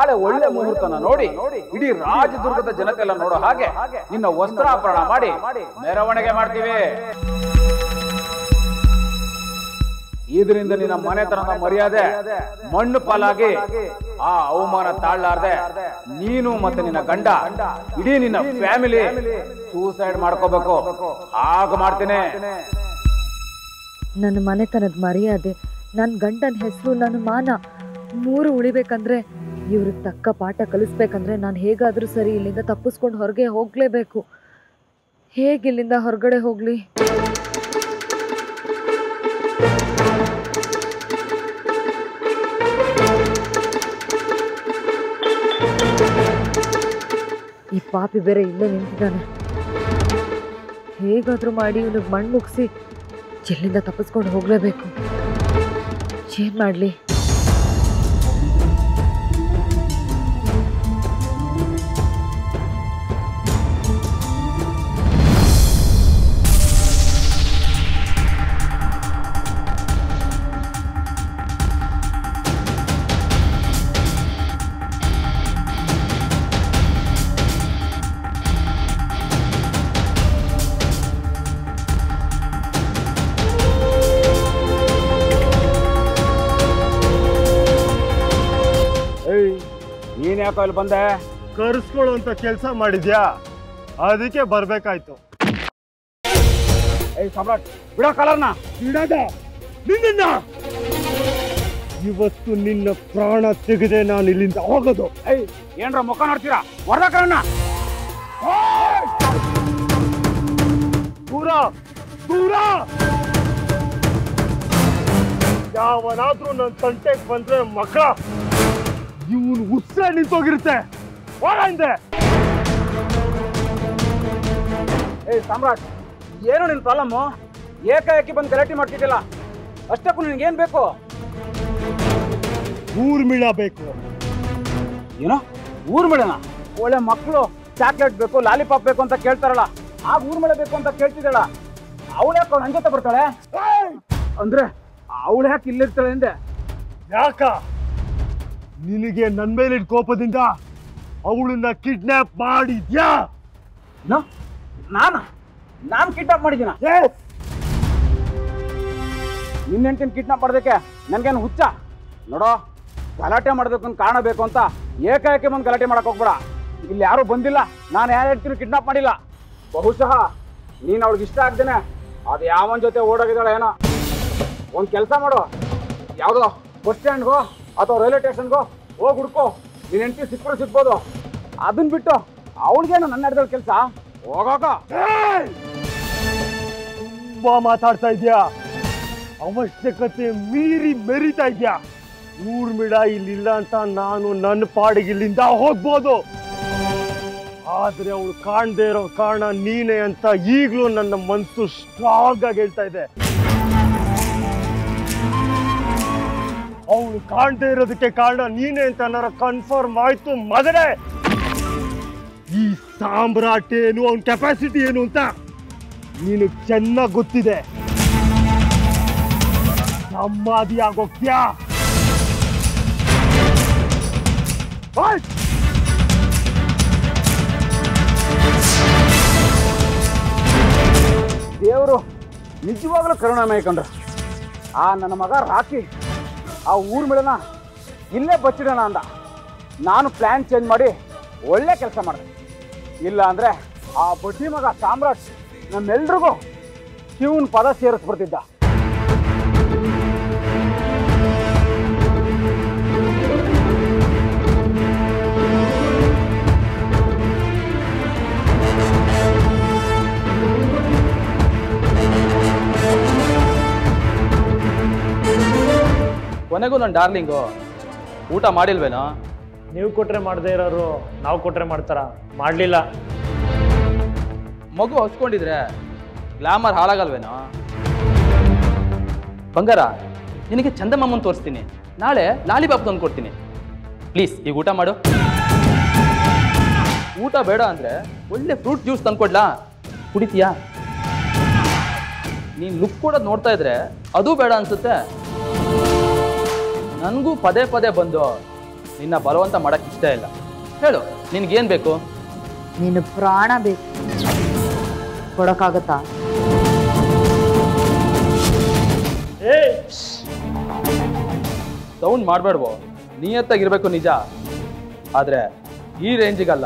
ನಾಳೆ ಒಳ್ಳೆ ಮುಹೂರ್ತನ ನೋಡಿ ಇಡೀ ರಾಜದುರ್ಗದ ಜನತೆಲ್ಲ ನೋಡೋ ಹಾಗೆ ನಿನ್ನ ವಸ್ತ್ರಾಪರಣ ಮಾಡಿ ಮೆರವಣಿಗೆ ಮಾಡ್ತೀವಿ ಇದರಿಂದ ನಿನ್ನ ಮನೆತನದ ಮರ್ಯಾದೆ ಮಣ್ಣು ಪಾಲಾಗಿ ಆ ಅವಮಾನ ತಾಳ್ಲಾರ್ದೆ ನೀನು ಮತ್ತೆ ನಿನ್ನ ಗಂಡ ಇಡೀ ನಿನ್ನ ಫ್ಯಾಮಿಲಿ ಸೂಸೈಡ್ ಮಾಡ್ಕೋಬೇಕು ಹಾಗ ಮಾಡ್ತೀನಿ ನನ್ನ ಮನೆತನದ ಮರ್ಯಾದೆ ನನ್ನ ಗಂಡನ ಹೆಸರು ನನ್ನ ಮಾನ ಮೂರು ಉಳಿಬೇಕಂದ್ರೆ ಇವ್ರಿಗೆ ತಕ್ಕ ಪಾಠ ಕಲಿಸ್ಬೇಕಂದ್ರೆ ನಾನು ಹೇಗಾದರೂ ಸರಿ ಇಲ್ಲಿಂದ ತಪ್ಪಿಸ್ಕೊಂಡು ಹೊರಗೆ ಹೋಗಲೇಬೇಕು ಹೇಗೆ ಇಲ್ಲಿಂದ ಹೊರಗಡೆ ಹೋಗಲಿ ಈ ಪಾಪಿ ಬೇರೆ ಇಲ್ಲೇ ನಿಂತಿದ್ದಾನೆ ಹೇಗಾದರೂ ಮಾಡಿ ಇವನಿಗೆ ಮಣ್ಣು ಮುಗಿಸಿ ಎಲ್ಲಿಂದ ತಪ್ಪಿಸ್ಕೊಂಡು ಹೋಗಲೇಬೇಕು ಏನು ಮಾಡಲಿ ಏಯ್ ನೀನ್ ಯಾಕೋ ಇಲ್ಲಿ ಬಂದೆ ಕರ್ಸ್ಕೊಳ್ಳುವಂತ ಕೆಲಸ ಮಾಡಿದ್ಯಾ ಅದಕ್ಕೆ ಬರ್ಬೇಕಾಯ್ತು ಏಯ್ ಸಾಮ್ರಾಟ್ ಬಿಡೋ ಕಲರ್ನ ಬಿಡದ ನಿನ್ನ ಇವತ್ತು ನಿನ್ನ ಪ್ರಾಣ ತೆಗೆದೆ ನಾನು ಇಲ್ಲಿಂದ ಹೋಗೋದು ಏಯ್ ಏನ್ರ ಮುಖ ನೋಡ್ತೀರಾ ಹೊರದ ಕಲರ್ನ ದೂರ ದೂರ ಯಾವನಾದ್ರೂ ನನ್ನ ತಂಟೆಗೆ ಬಂದ್ರೆ ಮಗ ಇವನು ಉತ್ಸವ ನಿಂತೋಗಿರುತ್ತೆ ಹೋಗ ಹಿಂದೆ ಏಯ್ ಸಾಮ್ರಾಟ್ ಏನು ನಿನ್ ಪ್ರಾಬ್ಲಮ್ಮು ಏಕಾಏಕಿ ಬಂದು ಗಲಾಟೆ ಮಾಡ್ತಿದ್ದಿಲ್ಲ ಅಷ್ಟಕ್ಕೂ ನಿನ್ಗೇನ್ ಬೇಕು ಊರ್ಮಿಳ ಬೇಕು ಏನೋ ಊರ್ ಮೇಳನ ಒಳ್ಳೆ ಮಕ್ಕಳು ಚಾಕ್ಲೇಟ್ ಬೇಕು ಲಾಲಿಪಾಪ್ ಬೇಕು ಅಂತ ಕೇಳ್ತಾರಲ್ಲ ಆ ಊರ್ ಮೇಳ ಬೇಕು ಅಂತ ಕೇಳ್ತಿದ್ದಾಳ ಅವಳು ಯಾಕೆ ನನ್ ಜೊತೆ ಬರ್ತಾಳೆ ಅಂದ್ರೆ ಅವಳು ಯಾಕೆ ಇಲ್ಲಿರ್ತಾಳೆ ಅಂದೆ ಯಾಕ ನಿನಗೆ ನನ್ ಮೇಲಿನ ಕೋಪದಿಂದ ಅವಳನ್ನ ಕಿಡ್ನಾಪ್ ಮಾಡಿದ್ಯಾ ಏನು? ನಾನ ನಾನ್ ಕಿಡ್ನಾಪ್ ಮಾಡಿದ್ದೀನ Yes! ನಿನ್ನ ಹೆಂಡತಿನ ಕಿಡ್ನಾಪ್ ಮಾಡೋದಕ್ಕೆ ನನ್ಗೇನು ಹುಚ್ಚ ನೋಡೋ ಗಲಾಟೆ ಮಾಡೋದಕ್ಕೆ ಒಂದು ಕಾರಣ ಬೇಕು ಅಂತ ಏಕಾಏಕಿ ಬಂದು ಗಲಾಟೆ ಮಾಡಕ್ ಹೋಗ್ಬೇಡ ಇಲ್ಲಿ ಯಾರು ಬಂದಿಲ್ಲ ನಾನು ಯಾರು ಹೇಳ್ತೀನಿ ಕಿಡ್ನಾಪ್ ಮಾಡಿಲ್ಲ ಬಹುಶಃ ನೀನು ಅವಳಿಗೆ ಇಷ್ಟ ಆಗ್ದೇನೆ ಅದು ಯಾವನ ಜೊತೆ ಓಡೋಗಿದ್ದಾಳೆ ಏನೋ ಒಂದು ಕೆಲಸ ಮಾಡು ಯಾವುದೋ ಬಸ್ ಸ್ಟ್ಯಾಂಡ್ಗೋ ಅಥವಾ ರೈಲ್ವೆ ಸ್ಟೇಷನ್ಗೋ ಹೋಗಿ ಹುಡ್ಕೋ ನೀನು ಹೆಂಡತಿ ಸಿಕ್ಕರು ಸಿಗ್ಬೋದು ಅದನ್ನ ಬಿಟ್ಟು ಅವಳಿಗೇನು ನನ್ನ ನಡೆದ ಕೆಲಸ ಹೋಗೋಕ ಏಯ್! ತುಂಬಾ ಮಾತಾಡ್ತಾ ಇದ್ಯಾ ಅವಶ್ಯಕತೆ ಮೀರಿ ಮೆರಿತಾ ಇದ್ಯಾ ಊರ್ಮಿಳ ಇಲ್ಲಿಲ್ಲ ಅಂತ ನಾನು ನನ್ನ ಪಾಡಿಗೆ ಇಲ್ಲಿಂದ ಹೋಗ್ಬೋದು ಆದ್ರೆ ಅವಳು ಕಾಣ್ದೇ ಇರೋ ಕಾರಣ ನೀನೆ ಅಂತ ಈಗ್ಲೂ ನನ್ನ ಮನ್ಸು ಸ್ಟ್ರಾಂಗ್ ಆಗಿ ಹೇಳ್ತಾ ಇದೆ ಅವಳು ಕಾಣ್ದೇ ಇರೋದಕ್ಕೆ ಕಾರಣ ನೀನೆ ಅಂತ ಏನಾರ ಕನ್ಫರ್ಮ್ ಆಯ್ತು ಮಗನೇ ಈ ಸಾಮ್ರಾಟ್ ಏನು ಅವನ ಕೆಪಾಸಿಟಿ ಏನು ಅಂತ ನೀನು ಚೆನ್ನಾಗಿ ಗೊತ್ತಿದೆ ಸಮಾಧಿ ಆಗೋಗ್ತ್ಯಾ ಆಯ್ತ್. ದೇವರು ನಿಜವಾಗ್ಲೂ ಕರುಣಾಮಯ ಕಂಡ್ರು ಆ ನನ್ನ ಮಗ ರಾಕಿ ಆ ಊರ್ ಮೇಳನ ಇಲ್ಲೇ ಬಚ್ಚಿಡೋಣ ಅಂದ ನಾನು ಪ್ಲ್ಯಾನ್ ಚೇಂಜ್ ಮಾಡಿ ಒಳ್ಳೆ ಕೆಲಸ ಮಾಡಿದೆ ಇಲ್ಲ ಅಂದ್ರೆ ಆ ಬಡ್ಡಿ ಮಗ ಸಾಮ್ರಾಟ್ ನಮ್ಮೆಲ್ರಿಗೂ ಶಿವನ್ ಪದ ಸೇರಿಸ್ಬಿಡ್ತಿದ್ದ ಕೊನೆಗೂ ನನ್ನ ಡಾರ್ಲಿಂಗು ಊಟ ಮಾಡಿಲ್ವೇನೋ ನೀವು ಕೊಟ್ರೆ ಮಾಡದೇ ಇರೋರು ನಾವು ಕೊಟ್ರೆ ಮಾಡ್ತಾರ ಮಾಡಲಿಲ್ಲ ಮಗು ಹಸ್ಕೊಂಡಿದ್ರೆ ಗ್ಲಾಮರ್ ಹಾಳಾಗಲ್ವೇನೋ ಬಂಗಾರ ನಿನಗೆ ಚಂದಮ್ಮಮ್ಮನ್ ತೋರಿಸ್ತೀನಿ ನಾಳೆ ಲಾಲಿಪಾಪ್ ತಂದು ಕೊಡ್ತೀನಿ ಪ್ಲೀಸ್ ಈಗ ಊಟ ಮಾಡು ಊಟ ಬೇಡ ಅಂದ್ರೆ ಒಳ್ಳೆ ಫ್ರೂಟ್ ಜ್ಯೂಸ್ ತಂದ್ಕೊಡ್ಲಾ ಕುಡಿತೀಯಾ ನೀನು ಲುಕ್ ಕೂಡ ನೋಡ್ತಾ ಇದ್ರೆ ಅದು ಬೇಡ ಅನ್ಸುತ್ತೆ ನನಗೂ ಪದೇ ಪದೇ ಬಂದು ನಿನ್ನ ಬಲವಂತ ಮಾಡಕ್ಕೆ ಇಷ್ಟ ಇಲ್ಲ ಹೇಳು ನಿನ್ಗೇನು ಬೇಕು ನೀನು ಪ್ರಾಣ ಬೇಕು ಕೊಡೋಕ್ಕಾಗತ್ತಾ ಏ ಸೌಂಡ್ ಮಾಡಬೇಡ್ವೋ ನಿಯತ್ತಾಗಿರ್ಬೇಕು ನಿಜ ಆದರೆ ಈ ರೇಂಜಿಗಲ್ಲ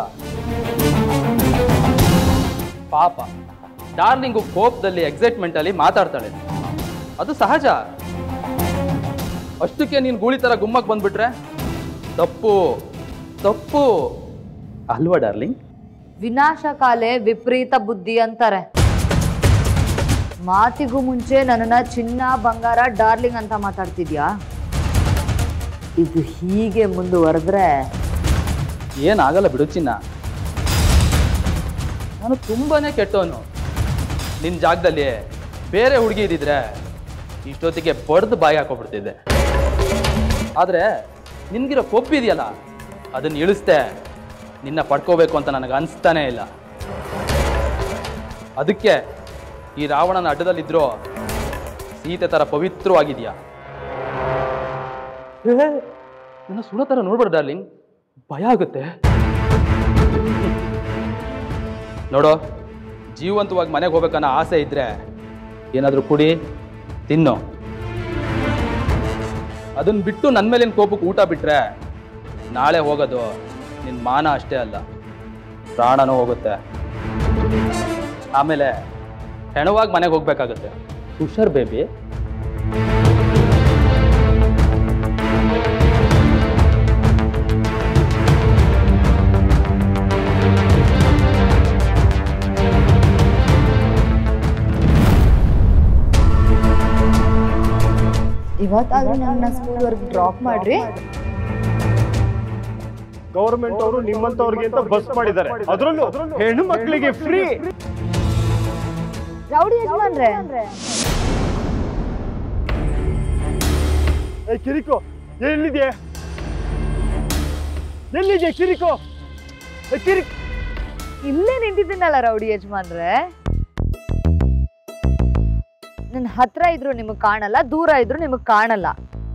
ಪಾಪ ಡಾರ್ಲಿಂಗು ಕೋಪದಲ್ಲಿ ಎಕ್ಸೈಟ್ಮೆಂಟಲ್ಲಿ ಮಾತಾಡ್ತಾಳೆ ಅದು ಸಹಜ ಅಷ್ಟಕ್ಕೆ ನೀನು ಗೂಳಿ ಥರ ಗುಮ್ಮಕ್ಕೆ ಬಂದ್ಬಿಟ್ರೆ ತಪ್ಪು ತಪ್ಪು ಅಲ್ವಾ ಡಾರ್ಲಿಂಗ್ ವಿನಾಶಕಾಲೆ ವಿಪರೀತ ಬುದ್ಧಿ ಅಂತಾರೆ ಮಾತಿಗೂ ಮುಂಚೆ ನನ್ನನ್ನ ಚಿನ್ನ ಬಂಗಾರ ಡಾರ್ಲಿಂಗ್ ಅಂತ ಮಾತಾಡ್ತಿದ್ಯಾ ಇದು ಹೀಗೆ ಮುಂದುವರೆದ್ರೆ ಏನಾಗಲ್ಲ ಬಿಡು ಚಿನ್ನ ನಾನು ತುಂಬಾನೇ ಕೆಟ್ಟವನು ನಿನ್ನ ಜಾಗದಲ್ಲಿ ಬೇರೆ ಹುಡುಗಿ ಇದ್ದಿದ್ರೆ ಇಷ್ಟೊತ್ತಿಗೆ ಬಡ್ದು ಬಾಯಿ ಹಾಕೊಬಿಡ್ತಿದ್ದೆ ಆದರೆ ನಿನ್ಗಿರೋ ಕೊಬ್ಬಿದೆಯಲ್ಲ ಅದನ್ನು ಇಳಿಸ್ದೆ ನಿನ್ನ ಪಡ್ಕೋಬೇಕು ಅಂತ ನನಗೆ ಅನಿಸ್ತಾನೇ ಇಲ್ಲ ಅದಕ್ಕೆ ಈ ರಾವಣನ ಅಡ್ಡದಲ್ಲಿದ್ರೂ ಸೀತೆ ಥರ ಪವಿತ್ರವಾಗಿದೆಯಾ ನನ್ನ ಸುಡೋ ಥರ ನೋಡ್ಬೇಡ ಡಾರ್ಲಿಂಗ್ ಭಯ ಆಗುತ್ತೆ ನೋಡೋ ಜೀವಂತವಾಗಿ ಮನೆಗೆ ಹೋಗ್ಬೇಕನ್ನೋ ಆಸೆ ಇದ್ರೆ ಏನಾದರೂ ಕುಡಿ ತಿನ್ನು ಅದನ್ನ ಬಿಟ್ಟು ನನ್ನ ಮೇಲಿನ ಕೋಪಕ್ಕೆ ಊಟ ಬಿಟ್ರೆ ನಾಳೆ ಹೋಗೋದು ನಿನ್ನ ಮಾನ ಅಷ್ಟೇ ಅಲ್ಲ ಪ್ರಾಣನೂ ಹೋಗುತ್ತೆ ಆಮೇಲೆ ಹೆಣವಾಗಿ ಮನೆಗೆ ಹೋಗ್ಬೇಕಾಗುತ್ತೆ ಹುಷಾರ್ ಬೇಬಿ ಇವತ್ತಾದ್ರೂ ನನ್ನ ಸ್ಕೂಲ್ವರೆಗೆ ಡ್ರಾಪ್ ಮಾಡ್ರಿ ಗೌರ್ಮೆಂಟ್ ಅವರು ನಿಮ್ಮಂತವ್ರಿಗೆ ಅಂತ ಬಸ್ ಮಾಡಿದ್ದಾರೆ ಅದರಲ್ಲೂ ಹೆಣ್ಣು ಮಕ್ಕಳಿಗೆ ಫ್ರೀ ರೌಡಿ ಯಜಮಾನ್ರೆ ಏ ಕಿರಿಕೋ ಎಲ್ಲಿದೆ ಎಲ್ಲಿದೆ ಕಿರಿಕೋ ಏ ಕಿರಿಕ್ ಇಲ್ಲೇ ನಿಂತಿದ್ದೀನಲ್ಲ ರೌಡಿ ಯಜಮಾನ್ರೆ ನನ್ನ ಹತ್ರ ಇದ್ರು ನಿಮಗ್ ಕಾಣಲ್ಲ ದೂರ ಇದ್ರು ನಿಮಗ್ ಕಾಣಲ್ಲ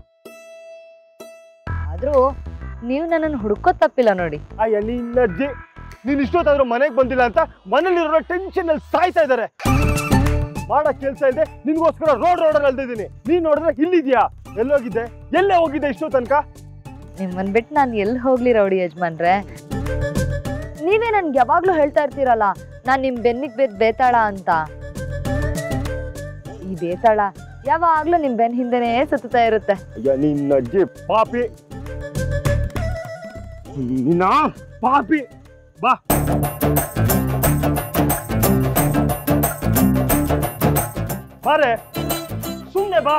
ಆದ್ರೂ ನೀವು ನನ್ನನ್ನು ಹುಡ್ಕೋದ್ ತಪ್ಪಿಲ್ಲ ನೋಡಿ ಅಯ್ಯ ನಿನ್ನ ಅಜ್ಜಿ ನೀನ್ ಇಷ್ಟೊತ್ತಾದ್ರೂ ಮನೆಗೆ ಬಂದಿಲ್ಲ ಅಂತ ಮನೇಲಿರೋ ಟೆನ್ಷನ್ ಅಲ್ಲಿ ಸಾಯ್ತಾ ಇದಾರೆ ಮಾಡಕ್ ಕೆಲ್ಸ ಇದೆ ನಿನ್ಗೋಸ್ಕರ ರೋಡ್ ರೋಡಲ್ಲಿ ಅಲ್ದಿದ್ದೀನಿ ನೀನ್ ನೋಡಿದ್ರೆ ಇಲ್ಲಿದ್ಯಾ ಎಲ್ಲೋಗಿದ್ದೆ ಎಲ್ಲೇ ಹೋಗಿದ್ದೆ ಇಷ್ಟೋ ತನಕ ನಿಮ್ಮನ್ ಬಿಟ್ಟು ನಾನು ಎಲ್ಲಿ ಹೋಗ್ಲಿ ರೌಡಿ ಯಜಮಾನ್ರೆ ನೀವೇ ನನ್ಗೆ ಯಾವಾಗ್ಲೂ ಹೇಳ್ತಾ ಇರ್ತೀರಲ್ಲ ನಾನ್ ನಿಮ್ ಬೆನ್ನಿಗ್ ಬೇದ್ ಬೇತಾಳ ಅಂತ ಈ ಬೇತಾಳ ಯಾವಾಗ್ಲೂ ನಿಮ್ ಬೆನ್ ಹಿಂದೆನೇ ಸುತ್ತಾ ಇರುತ್ತೆ ಅಯ್ಯ ನಿನ್ನ ಅಜ್ಜಿ ಪಾಪಿ ನಿನ್ನ ಪಾಪಿ ಬಾ ಬಾರೆ ಸುಮ್ಮನೆ ಬಾ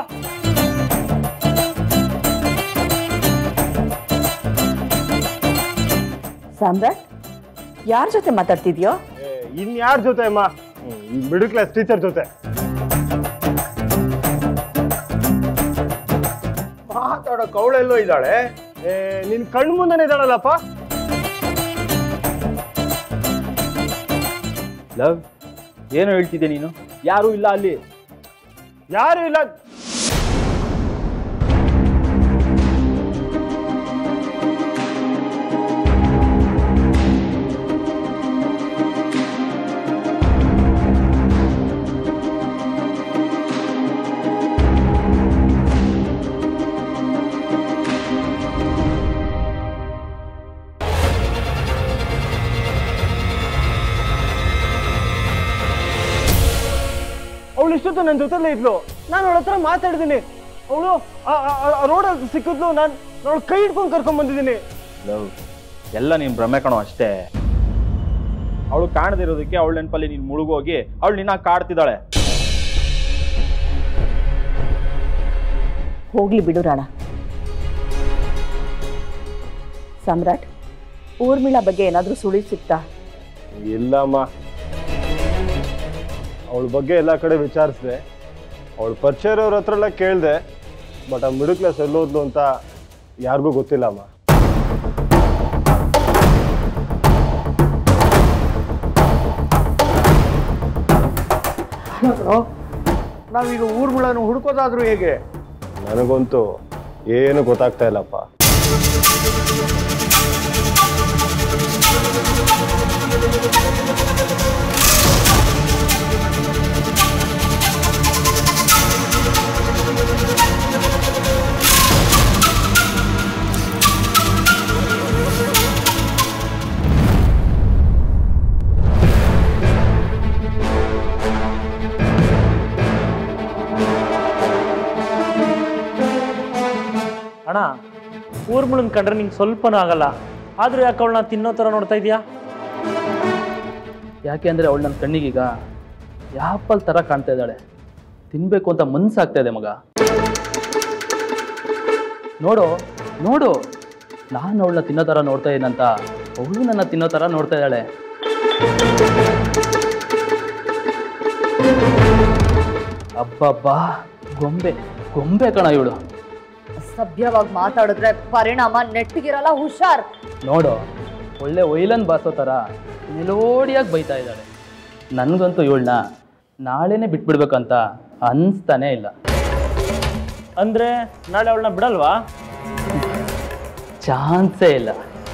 ಸಾಮ್ರಾಟ್ ಯಾರ ಜೊತೆ ಮಾತಾಡ್ತಿದ್ಯೋ ಇನ್ಯಾರ ಜೊತೆ ಅಮ್ಮ ಈ ಮಿಡಲ್ ಕ್ಲಾಸ್ ಟೀಚರ್ ಜೊತೆ ಮಾತಾಡೋ ಕವಳೆಲ್ಲೋ ಇದ್ದಾಳೆ ಏ ನಿನ್ ಕಣ್ ಮುಂದೆನೆ ಇದ್ದಾಳಲ್ಲಪ್ಪ ಲವ್ ಏನು ಹೇಳ್ತಿದ್ದೆ ನೀನು ಯಾರೂ ಇಲ್ಲ ಅಲ್ಲಿ ಯಾರು ಇಲ್ಲ ಅವಳು ಇಷ್ಟೊತ್ತು ನನ್ನ ಜೊತೆಲೇ ಇದ್ಲು ನಾನು ಅವಳ ಹತ್ರ ಮಾತಾಡಿದ್ದೀನಿ ಅವಳು ರೋಡಲ್ಲಿ ಸಿಕ್ಕಿದ್ಲು ನಾನು ಅವಳು ಕೈ ಹಿಡ್ಕೊಂಡು ಕರ್ಕೊಂಡ್ ಬಂದಿದ್ದೀನಿ ಲವ್ ಎಲ್ಲ ನೀನು ಭ್ರಮೆ ಕಣೋ ಅಷ್ಟೇ ಅವಳು ಕಾಣದಿರೋದಕ್ಕೆ ಅವಳ ನೆನಪಲ್ಲಿ ನೀನು ಮುಳುಗೋಗಿ ಅವಳು ನಿನ್ನ ಕಾಡ್ತಿದ್ದಾಳೆ ಹೋಗ್ಲಿ ಬಿಡು ರಾಣ ಸಾಮ್ರಾಟ್ ಊರ್ಮಿಳಾ ಬಗ್ಗೆ ಏನಾದರೂ ಸುಳಿವು ಸಿಕ್ತಾ ಇಲ್ಲಮ್ಮ ಅವಳ ಬಗ್ಗೆ ಎಲ್ಲ ಕಡೆ ವಿಚಾರಿಸಿದೆ ಅವಳು ಪರಿಚಯ ಇರೋರ ಹತ್ರ ಎಲ್ಲ ಕೇಳಿದೆ ಬಟ್ ಆ ಮಿಡಲ್ ಕ್ಲಾಸ್ ಎಲ್ಲೋದ್ಲು ಅಂತ ಯಾರಿಗೂ ಗೊತ್ತಿಲ್ಲ ಅಮ್ಮ ನಾವೀಗ ಊರುಗಳನ್ನು ಹುಡುಕೋದಾದ್ರೂ ಹೇಗೆ ನನಗಂತೂ ಏನು ಗೊತ್ತಾಗ್ತಾ ಇಲ್ಲಪ್ಪ ಅಣ್ಣ ಊರ್ಮಿಳನ್ ಕಂಡ್ರೆ ನಿಂಗೆ ಸ್ವಲ್ಪನೂ ಆಗಲ್ಲ ಆದ್ರೂ ಯಾಕೆ ಅವಳನ್ನ ತಿನ್ನೋ ಥರ ನೋಡ್ತಾ ಇದೀಯಾ ಯಾಕೆ ಅಂದರೆ ಅವಳು ನನ್ನ ಕಣ್ಣಿಗೀಗ ಯಾಪಲ್ ಥರ ಕಾಣ್ತಾ ಇದ್ದಾಳೆ ತಿನ್ಬೇಕು ಅಂತ ಮನ್ಸಾಗ್ತಾ ಇದೆ ಮಗ ನೋಡು ನೋಡು ನಾನು ಅವಳನ್ನ ತಿನ್ನೋ ಥರ ನೋಡ್ತಾ ಇದ್ದೀನಂತ ಅವಳು ನನ್ನ ತಿನ್ನೋ ಥರ ನೋಡ್ತಾ ಇದ್ದಾಳೆ ಅಬ್ಬಬ್ಬಾ ಗೊಂಬೆ ಗೊಂಬೆ ಕಣ ಇವಳು ಸಭ್ಯವಾಗಿ ಮಾತಾಡಿದ್ರೆ ಪರಿಣಾಮ ನೆಟ್ಟಿಗಿರಲ್ಲ ಹುಷಾರ್ ನೋಡು ಒಳ್ಳೆ ಒಯ್ಲನ್ ಬಾಸೋ ಥರ ಮೆಲೋಡಿಯಾಗಿ ಬೈತಾ ಇದ್ದಾಳೆ ನನಗಂತೂ ಇವಳನ್ನ ನಾಳೆನೇ ಬಿಟ್ಬಿಡ್ಬೇಕಂತ ಅನಿಸ್ತಾನೇ ಇಲ್ಲ ಅಂದ್ರೆ ನಾಳೆ ಅವಳನ್ನ ಬಿಡಲ್ವಾ ಚಾನ್ಸೇ ಇಲ್ಲ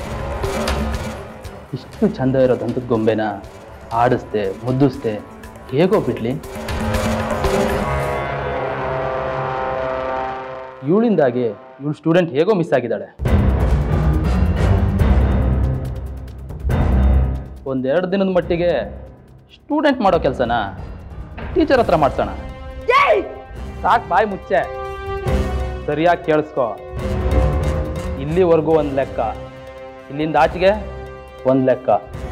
ಇಷ್ಟು ಚಂದ ಇರೋ ದಂತದ ಗೊಂಬೆನ ಆಡಿಸ್ದೆ ಮುದ್ದಿಸ್ದೆ ಹೇಗೋ ಬಿಡ್ಲಿ ಇವಳಿಂದಾಗಿ ಇವಳು ಸ್ಟೂಡೆಂಟ್ ಹೇಗೋ ಮಿಸ್ ಆಗಿದ್ದಾಳೆ ಒಂದೆರಡು ದಿನದ ಮಟ್ಟಿಗೆ ಸ್ಟೂಡೆಂಟ್ ಮಾಡೋ ಕೆಲಸನ ಟೀಚರ್ ಹತ್ರ ಮಾಡ್ಸೋಣ ಸಾಕ್ ಬಾಯ್ ಮುಚ್ಚೆ ಸರಿಯಾಗಿ ಕೇಳಿಸ್ಕೊ ಇಲ್ಲಿವರೆಗೂ ಒಂದು ಲೆಕ್ಕ ಇಲ್ಲಿಂದ ಆಚೆಗೆ ಒಂದು ಲೆಕ್ಕ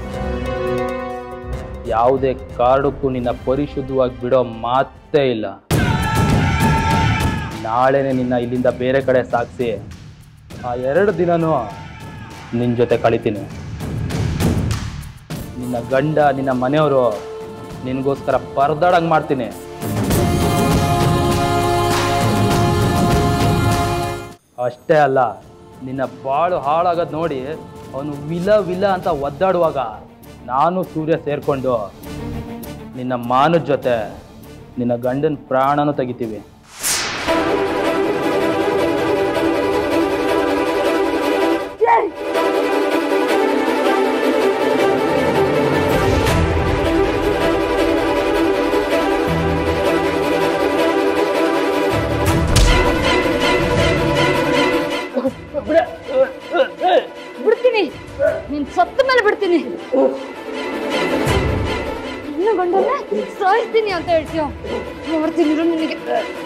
ಯಾವುದೇ ಕಾರಣಕ್ಕೂ ನಿನ್ನ ಪರಿಶುದ್ಧವಾಗಿ ಬಿಡೋ ಮಾತೇ ಇಲ್ಲ ನಾಳೆನೆ ನಿನ್ನ ಇಲ್ಲಿಂದ ಬೇರೆ ಕಡೆ ಸಾಗಿಸಿ ಆ ಎರಡು ದಿನನೂ ನಿನ್ನ ಜೊತೆ ಕಳಿತೀನಿ ನಿನ್ನ ಗಂಡ ನಿನ್ನ ಮನೆಯವರು ನಿನಗೋಸ್ಕರ ಪರದಾಡಂಗೆ ಮಾಡ್ತೀನಿ ಅಷ್ಟೇ ಅಲ್ಲ ನಿನ್ನ ಬಾಳು ಹಾಳಾಗೋದು ನೋಡಿ ಅವನು ವಿಲ ವಿಲ ಅಂತ ಒದ್ದಾಡುವಾಗ ನಾನು ಸೂರ್ಯ ಸೇರ್ಕೊಂಡು ನಿನ್ನ ಮಾನದ ಜೊತೆ ನಿನ್ನ ಗಂಡನ ಪ್ರಾಣನೂ ತೆಗಿತೀವಿ ಬಿಡ್ತೀನಿ ನೀನ್ ಸತ್ತ ಮೇಲೆ ಬಿಡ್ತೀನಿ ನನ್ನ ಗಂಡನ್ನ ಸಾಯಿಸ್ತೀನಿ ಅಂತ ಹೇಳ್ತೀಯ ನೋಡ್ತೀನಿ ಇರು ನಿನಗೆ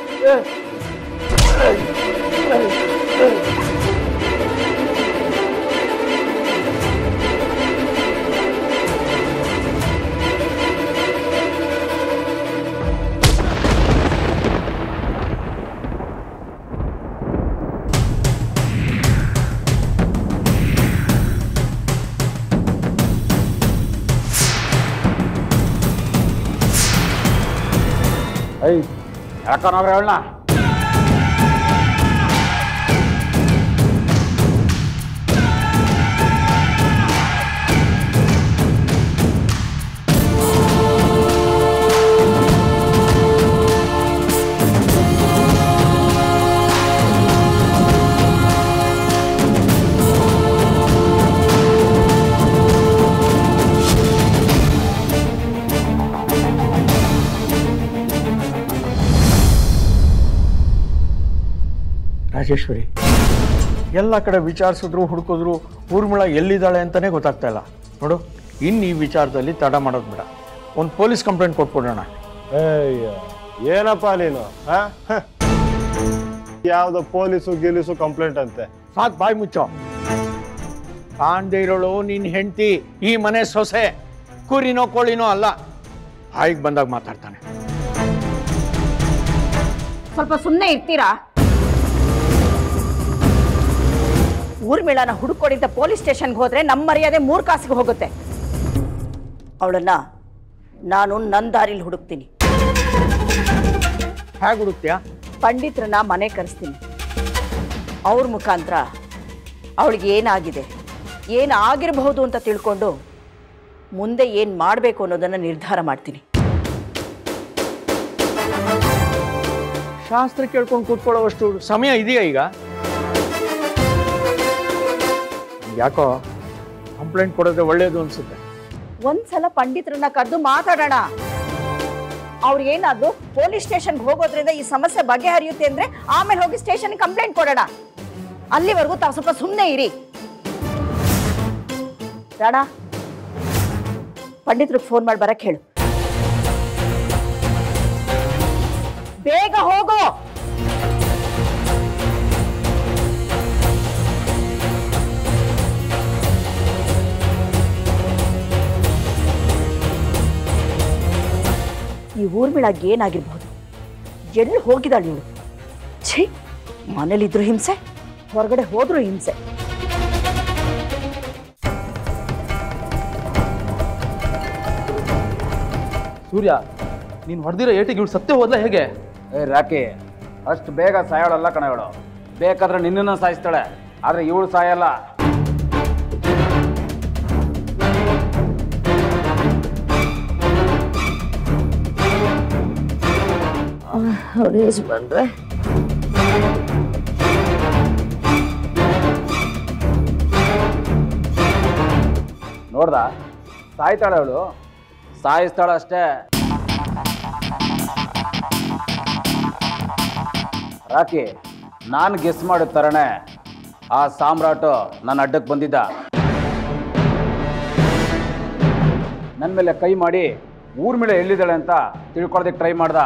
ಐ ಯಾಕನವ್ರೆ ಹೇಳಣ್ಣ ರಾಜೇಶ್ವರಿ ಎಲ್ಲ ಕಡೆ ವಿಚಾರಿಸಿದ್ರು ಹುಡುಕಿದ್ರು ಊರ್ಮಿಳ ಎಲ್ಲಿದ್ದಾಳೆ ಅಂತಲೇ ಗೊತ್ತಾಗ್ತಾ ಇಲ್ಲ ನೋಡು ಇನ್ನು ಈ ವಿಚಾರದಲ್ಲಿ ತಡ ಮಾಡೋದು ಬೇಡ ಒಂದು ಪೊಲೀಸ್ ಕಂಪ್ಲೇಂಟ್ ಕೊಟ್ಬಿಡೋಣ ಅಯ್ಯ ಏನಪ್ಪ ನೀನು ಆ? ಹ. ಯಾವ್ದೋ ಪೊಲೀಸು ಗಿಲೀಸು ಕಂಪ್ಲೇಂಟ್ ಅಂತೆ ಸಾಕ್ ಬಾಯ್ ಮುಚ್ಚೋ ಕಾಣ್ದೇ ಇರೋಳು ನಿನ್ನ ಹೆಂಡತಿ ಈ ಮನೆ ಸೊಸೆ ಕುರಿನೋ ಕೋಳಿನೋ ಅಲ್ಲ ಹಾಯಿಗೆ ಬಂದಾಗ ಮಾತಾಡ್ತಾನೆ ಸ್ವಲ್ಪ ಸುಮ್ಮನೆ ಇರ್ತೀರಾ ಊರ್ಮಿಳನ ಹುಡುಕೊಡಿದ್ದ ಪೊಲೀಸ್ ಸ್ಟೇಷನ್ಗೆ ಹೋದ್ರೆ ನಮ್ಮ ಮರ್ಯಾದೆ ಮೂರು ಕಾಸಿಗೆ ಹೋಗುತ್ತೆ ಅವಳನ್ನ ನಾನು ನನ್ನ ದಾರಿಲಿ ಹುಡುಕ್ತೀನಿ ಹೇಗೆ ಹುಡುಕ್ತೀಯಾ ಪಂಡಿತ್ರನ್ನ ಮನೆ ಕರೆಸ್ತೀನಿ ಅವ್ರ ಮುಖಾಂತರ ಅವಳಿಗೆ ಏನಾಗಿದೆ ಏನಾಗಿರಬಹುದು ಅಂತ ತಿಳ್ಕೊಂಡು ಮುಂದೆ ಏನು ಮಾಡಬೇಕು ಅನ್ನೋದನ್ನು ನಿರ್ಧಾರ ಮಾಡ್ತೀನಿ ಶಾಸ್ತ್ರ ಕೇಳ್ಕೊಂಡು ಕೂತ್ಕೊಳ್ಳೋವಷ್ಟು ಸಮಯ ಇದೆಯಾ ಈಗ ಯಾಕೋ ಕಂಪ್ಲೇಂಟ್ ಕೊಡೋದೇ ಒಳ್ಳೇದು ಅನ್ಸುತ್ತೆ ಒಂದ್ಸಲ ಪಂಡಿತರನ್ನ ಕರೆದು ಮಾತಾಡೋಣ ಅವ್ರಿಗೇನಾದ್ರು ಪೊಲೀಸ್ ಸ್ಟೇಷನ್ಗೆ ಹೋಗೋದ್ರಿಂದ ಈ ಸಮಸ್ಯೆ ಬಗೆಹರಿಯುತ್ತೆ ಅಂದ್ರೆ ಆಮೇಲೆ ಹೋಗಿ ಸ್ಟೇಷನ್ ಕಂಪ್ಲೇಂಟ್ ಕೊಡೋಣ ಅಲ್ಲಿವರೆಗೂ ತಾವು ಸ್ವಲ್ಪ ಸುಮ್ಮನೆ ಇರಿ ರಾಣ ಪಂಡಿತ್ರಿಗೆ ಫೋನ್ ಮಾಡಿ ಬರಕ್ ಹೇಳು ಬೇಗ ಹೋಗೋ ಈ ಊರ್ಮಿಳಾಗ ಏನಾಗಿರ್ಬಹುದು ಎಲ್ಲಿ ಹೋಗಿದ್ದಾಳೆ ಇವಳು ಛೀ ಮನೇಲಿದ್ರು ಹಿಂಸೆ ಹೊರಗಡೆ ಹೋದ್ರು ಹಿಂಸೆ ಸೂರ್ಯ ನೀನು ಹೊಡೆದಿರೋ ಏಟಿಗೆ ಇವಳು ಸತ್ತೇ ಹೋದ್ಲ ಹೇಗೆ ಏ ರಾಕಿ ಅಷ್ಟು ಬೇಗ ಸಾಯೋಳಲ್ಲ ಕಣ ಇವಳು ಬೇಕಾದ್ರೆ ನಿನ್ನನ್ನು ಸಾಯಿಸ್ತಾಳೆ ಆದ್ರೆ ಇವಳು ಸಾಯಲ್ಲ ಬಂದ್ರೆ ನೋಡ್ದ ಸಾಯ್ತಾಳೆ ಅವಳು ಸಾಯಿಸ್ತಾಳ ಅಷ್ಟೇ ರಾಕಿ ನಾನು ಗೆಸ್ ಮಾಡಿದ ಥರನೇ ಆ ಸಾಮ್ರಾಟು ನನ್ನ ಅಡ್ಡಕ್ಕೆ ಬಂದಿದ್ದ ನನ್ನ ಮೇಲೆ ಕೈ ಮಾಡಿ ಊರ್ಮಿಳೆ ಎಲ್ಲಿದ್ದಾಳೆ ಅಂತ ತಿಳ್ಕೊಳೋದಕ್ಕೆ ಟ್ರೈ ಮಾಡ್ದ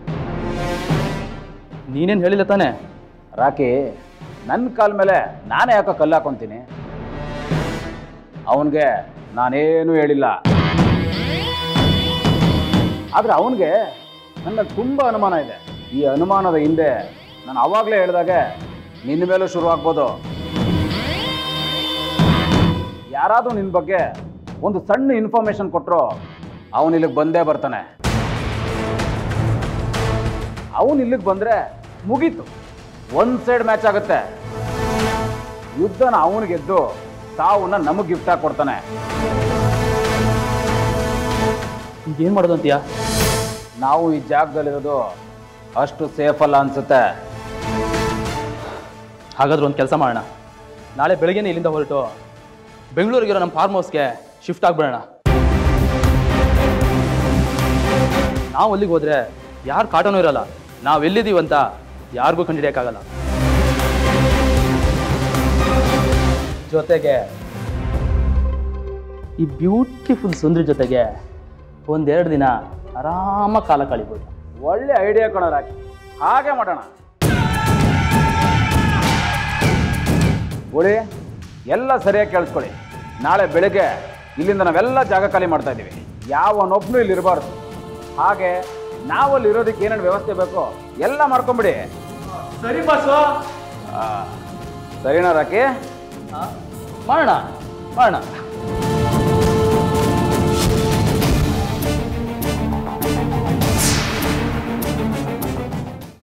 ನೀನೇನು ಹೇಳಿಲ್ಲ ತಾನೇ ರಾಕಿ ನನ್ನ ಕಾಲ ಮೇಲೆ ನಾನೇ ಯಾಕೋ ಕಲ್ಲು ಹಾಕೊಂತೀನಿ ಅವನಿಗೆ ನಾನೇನು ಹೇಳಿಲ್ಲ ಆದ್ರೆ ಅವನಿಗೆ ನನ್ನ ತುಂಬ ಅನುಮಾನ ಇದೆ ಈ ಅನುಮಾನದ ಹಿಂದೆ ನಾನು ಅವಾಗಲೇ ಹೇಳಿದಾಗೆ ನಿನ್ನ ಮೇಲೂ ಶುರುವಾಗ್ಬೋದು ಯಾರಾದರೂ ನಿನ್ನ ಬಗ್ಗೆ ಒಂದು ಸಣ್ಣ ಇನ್ಫಾರ್ಮೇಶನ್ ಕೊಟ್ಟರು ಅವನು ಇಲ್ಲಿಗೆ ಬಂದೇ ಬರ್ತಾನೆ ಅವನು ಇಲ್ಲಿಗೆ ಬಂದರೆ ಮುಗೀತು ಒಂದು ಸೈಡ್ ಮ್ಯಾಚ್ ಆಗುತ್ತೆ ಯುದ್ಧನ ಅವನು ಗೆದ್ದು ಸಾವನ್ನ ನಮಗೆ ಗಿಫ್ಟ್ ಆಗಿ ಕೊಡ್ತಾನೆ ಈಗ ಏನು ಮಾಡೋದು ಅಂತೀಯ ನಾವು ಈ ಜಾಗದಲ್ಲಿರೋದು ಅಷ್ಟು ಸೇಫ್ ಅಲ್ಲ ಅನ್ಸುತ್ತೆ ಹಾಗಾದ್ರೆ ಒಂದು ಕೆಲಸ ಮಾಡೋಣ ನಾಳೆ ಬೆಳಗ್ಗೆನೇ ಇಲ್ಲಿಂದ ಹೊರಟು ಬೆಂಗಳೂರಿಗಿರೋ ನಮ್ಮ ಫಾರ್ಮ್ ಹೌಸ್ಗೆ ಶಿಫ್ಟ್ ಆಗಿಬಿಡೋಣ ನಾವು ಅಲ್ಲಿಗೆ ಹೋದ್ರೆ ಯಾರು ಕಾಟನೂ ಇರಲ್ಲ ನಾವು ಎಲ್ಲಿದ್ದೀವಿ ಅಂತ ಯಾರಿಗೂ ಕಂಡುಹಿಡಿಯೋಕ್ಕಾಗಲ್ಲ ಜೊತೆಗೆ ಈ ಬ್ಯೂಟಿಫುಲ್ ಸುಂದರಿ ಜೊತೆಗೆ ಒಂದೆರಡು ದಿನ ಆರಾಮಾಗಿ ಕಾಲ ಕಳಿಬೋದು ಒಳ್ಳೆ ಐಡಿಯಾ ಕಣ ರಾಕಿ ಹಾಗೆ ಮಾಡೋಣ ಗೋಳಿ ಎಲ್ಲ ಸರಿಯಾಗಿ ಕೇಳಿಸ್ಕೊಳ್ಳಿ ನಾಳೆ ಬೆಳಗ್ಗೆ ಇಲ್ಲಿಂದ ನಾವೆಲ್ಲ ಜಾಗ ಖಾಲಿ ಮಾಡ್ತಾ ಇದ್ದೀವಿ ಯಾವನೊಬ್ನು ಇಲ್ಲಿ ಇರಬಾರ್ದು ಹಾಗೆ ನಾವಲ್ಲಿ ಇರೋದಕ್ಕೆ ಏನೇನು ವ್ಯವಸ್ಥೆ ಬೇಕೋ ಎಲ್ಲ ಮಾಡ್ಕೊಂಬಿಡಿ ಸರಿ ಬಾಸು ಆ, ಸರಿನಾ ರಾಕಿ ಮಾಡೋಣ ಮಾಡೋಣ